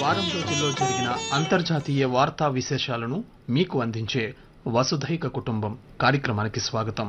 వారం రోజుల్లో జరిగిన అంతర్జాతీయ వార్తా విశేషాలను మీకు అందించే వసుధైక కుటుంబం కార్యక్రమానికి స్వాగతం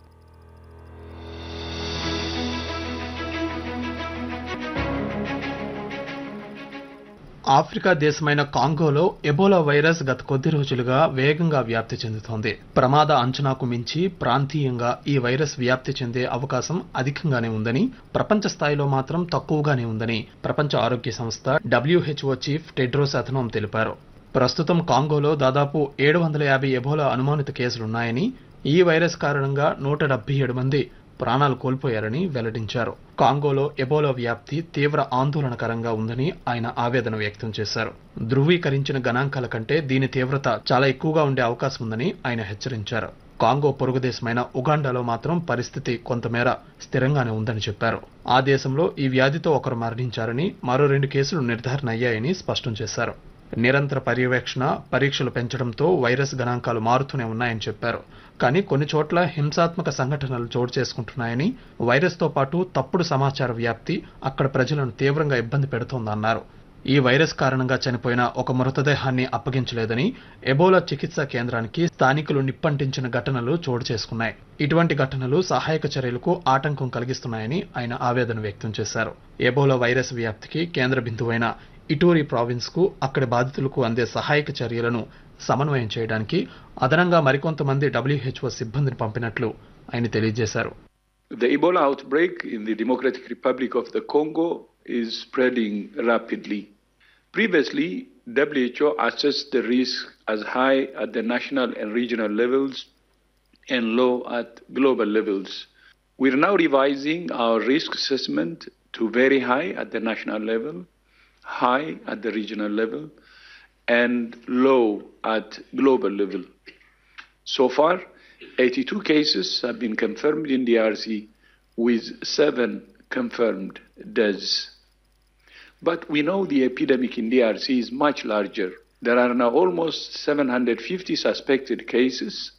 ఆఫ్రికా దేశమైన కాంగోలో ఎబోలా వైరస్ గత కొద్ది రోజులుగా వేగంగా వ్యాప్తి చెందుతోంది ప్రమాద అంచనాకు మించి ప్రాంతీయంగా ఈ వైరస్ వ్యాప్తి చెందే అవకాశం అధికంగానే ఉందని ప్రపంచ స్థాయిలో మాత్రం తక్కువగానే ఉందని ప్రపంచ ఆరోగ్య సంస్థ డబ్ల్యూహెచ్ఓ చీఫ్ టెడ్రోస్ అథనోం తెలిపారు ప్రస్తుతం కాంగోలో దాదాపు ఏడు వందల యాభై ఎబోలా అనుమానిత కేసులున్నాయని ఈ వైరస్ కారణంగా నూట డెబ్బై ఏడు మంది ప్రాణాలు కోల్పోయారని వెల్లడించారు కాంగోలో ఎబోలా వ్యాప్తి తీవ్ర ఆందోళనకరంగా ఉందని ఆయన ఆవేదన వ్యక్తం చేశారు ధృవీకరించిన గణాంకాల కంటే దీని తీవ్రత చాలా ఎక్కువగా ఉండే అవకాశం ఉందని ఆయన హెచ్చరించారు కాంగో పొరుగు దేశమైన ఉగాండాలో మాత్రం పరిస్థితి కొంతమేర స్థిరంగానే ఉందని చెప్పారు ఆ దేశంలో ఈ వ్యాధితో ఒకరు మరణించారని మరో రెండు కేసులు నిర్ధారణ అయ్యాయని స్పష్టం చేశారు నిరంతర పర్యవేక్షణ పరీక్షలు పెంచడంతో వైరస్ గణాంకాలు మారుతూనే ఉన్నాయని చెప్పారు కానీ కొన్ని చోట్ల హింసాత్మక సంఘటనలు చోటు చేసుకుంటున్నాయని వైరస్తో పాటు తప్పుడు సమాచార వ్యాప్తి అక్కడ ప్రజలను తీవ్రంగా ఇబ్బంది పెడుతోందన్నారు ఈ వైరస్ కారణంగా చనిపోయిన ఒక మృతదేహాన్ని అప్పగించలేదని ఎబోలా చికిత్సా కేంద్రానికి స్థానికులు నిప్పంటించిన ఘటనలు చోటు చేసుకున్నాయి ఇటువంటి ఘటనలు సహాయక చర్యలకు ఆటంకం కలిగిస్తున్నాయని ఆయన ఆవేదన వ్యక్తం చేశారు ఎబోలా వైరస్ వ్యాప్తికి కేంద్ర బిందువైన ఇటూరి ప్రావిన్స్ కు అక్కడి బాధితులకు అందే సహాయక చర్యలను సమన్వయం చేయడానికి అదనంగా మరికొంతమంది డబ్ల్యూహెచ్ఓ సిబ్బందిని పంపినట్లు ఆయన తెలియజేశారు The Ebola outbreak in the Democratic Republic of the Congo is spreading rapidly. Previously, WHO assessed the risk as high at the national and regional levels and low at global levels. We're now revising our risk assessment to very high at the national level, high at the regional level, and low at global level. So far, 82 cases have been confirmed in DRC with seven confirmed deaths. But we know the epidemic in DRC is much larger. There are now almost 750 suspected cases